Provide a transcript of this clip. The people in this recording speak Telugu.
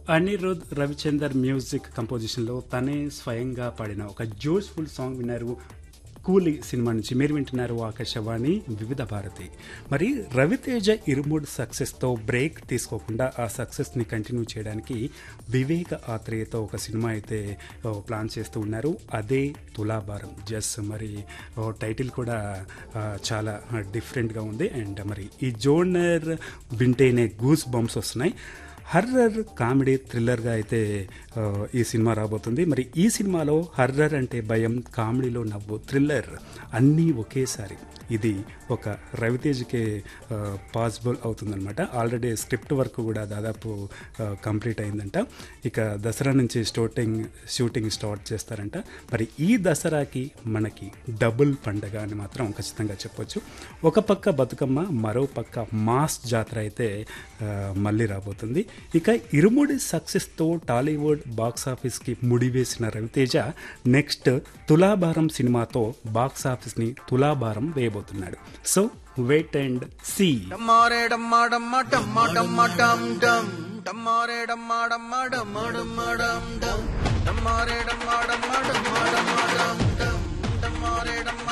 అనిరుద్ రవిచందర్ మ్యూజిక్ కంపోజిషన్లో తనే స్వయంగా పాడిన ఒక జోష్ఫుల్ సాంగ్ విన్నారు కూలీ సినిమా నుంచి మీరు వింటున్నారు ఆకాశవాణి వివిధ భారతి మరి రవితేజ ఇరుముడ్ సక్సెస్తో బ్రేక్ తీసుకోకుండా ఆ సక్సెస్ని కంటిన్యూ చేయడానికి వివేక ఆత్రేయతో ఒక సినిమా అయితే ఓ, ప్లాన్ చేస్తూ ఉన్నారు అదే తులాభారం జస్ మరి ఓ, టైటిల్ కూడా ఆ, చాలా డిఫరెంట్గా ఉంది అండ్ మరి ఈ జోనర్ వింటేనే గూస్ బంప్స్ వస్తున్నాయి హర్రర్ కామెడీ థ్రిల్లర్గా అయితే ఆ, ఈ సినిమా రాబోతుంది మరి ఈ సినిమాలో హర్రర్ అంటే భయం కామెడీలో నవ్వు థ్రిల్లర్ అన్నీ ఒకేసారి ఇది ఒక రవితేజ్కే పాసిబుల్ అవుతుందన్నమాట ఆల్రెడీ స్క్రిప్ట్ వర్క్ కూడా దాదాపు కంప్లీట్ అయిందంట ఇక దసరా నుంచి షూటింగ్ షూటింగ్ స్టార్ట్ చేస్తారంట మరి ఈ దసరాకి మనకి డబుల్ పండగ అని మాత్రం ఖచ్చితంగా చెప్పొచ్చు ఒక పక్క బతుకమ్మ మరో పక్క మాస్ జాతర అయితే ఆ, మళ్ళీ రాబోతుంది ఇక ఇరుముడి సక్సెస్తో టాలీవుడ్ బాక్స్ ఆఫీస్కి ముడివేసిన రవితేజ నెక్స్ట్ తులాభారం సినిమాతో బాక్స్ ఆఫీస్ని తులాభారం వేయబోతున్నాడు సో వెయిట్ అండ్ సీ డమ్మారే డమ్మా డమ్మా డమ్మా డమ్మా డమ్ డమ్ డమ్మారే డమ్మా డమ్మా డమ్మా డమ్మా డమ్ డమ్ డమ్మారే డమ్మా డమ్మా డమ్మా డమ్మా డమ్